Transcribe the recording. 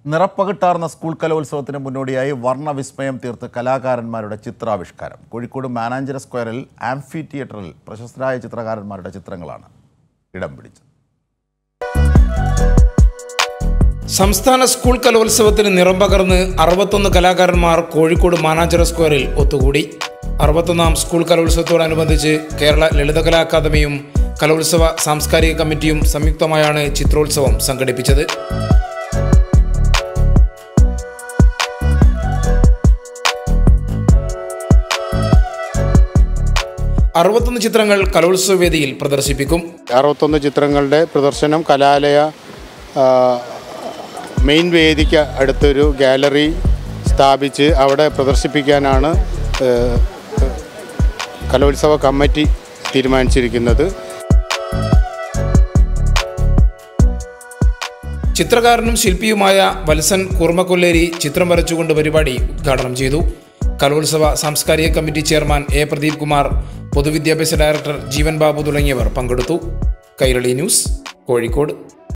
നിറപ്പകിട്ടാർന്ന school കലോത്സവത്തിന് മുന്നോടിയായി വർണ്ണവിസ്മയം തീർത്ത് കലാകാരന്മാരുടെ ചിത്രാവിഷ്കാരം കോഴിക്കോട് മാനാഞ്ചിറ സ്ക്വയറിൽ ആംഫി തിയേറ്ററിൽ പ്രശസ്തരായ ചിത്രകാരന്മാരുടെ ചിത്രങ്ങളാണ് ഇടം പിടിച്ചത് സംസ്ഥാന സ്കൂൾ കലോത്സവത്തിന് നിറം പകർന്ന് അറുപത്തൊന്ന് കലാകാരന്മാർ കോഴിക്കോട് മാനാഞ്ചിറ സ്ക്വയറിൽ ഒത്തുകൂടി അറുപത്തൊന്നാം സ്കൂൾ കലോത്സവത്തോടനുബന്ധിച്ച് കേരള ലളിതകലാ അക്കാദമിയും കലോത്സവ സാംസ്കാരിക കമ്മിറ്റിയും സംയുക്തമായാണ് ചിത്രോത്സവം സംഘടിപ്പിച്ചത് അറുപത്തൊന്ന് ചിത്രങ്ങൾ കലോത്സവ വേദിയിൽ പ്രദർശിപ്പിക്കും അറുപത്തൊന്ന് ചിത്രങ്ങളുടെ പ്രദർശനം കലാലയ ആ, മെയിൻ വേദിക്ക് അടുത്തൊരു ഗാലറി സ്ഥാപിച്ച് അവിടെ പ്രദർശിപ്പിക്കാനാണ് ഏ, കലോത്സവ കമ്മിറ്റി തീരുമാനിച്ചിരിക്കുന്നത് ചിത്രകാരനും ശില്പിയുമായ വത്സൻ കുർമ്മക്കൊല്ലേരി ചിത്രം വരച്ചുകൊണ്ട് പരിപാടി ഉദ്ഘാടനം ചെയ്തു കലോത്സവ സാംസ്കാരിക committee chairman A Pradeep Kumar പൊതുവിദ്യാഭ്യാസ ഡയറക്ടർ ജീവൻ ബാബു തുടങ്ങിയവർ പങ്കെടുത്തു കൈരളി ന്യൂസ് കോഴിക്കോട്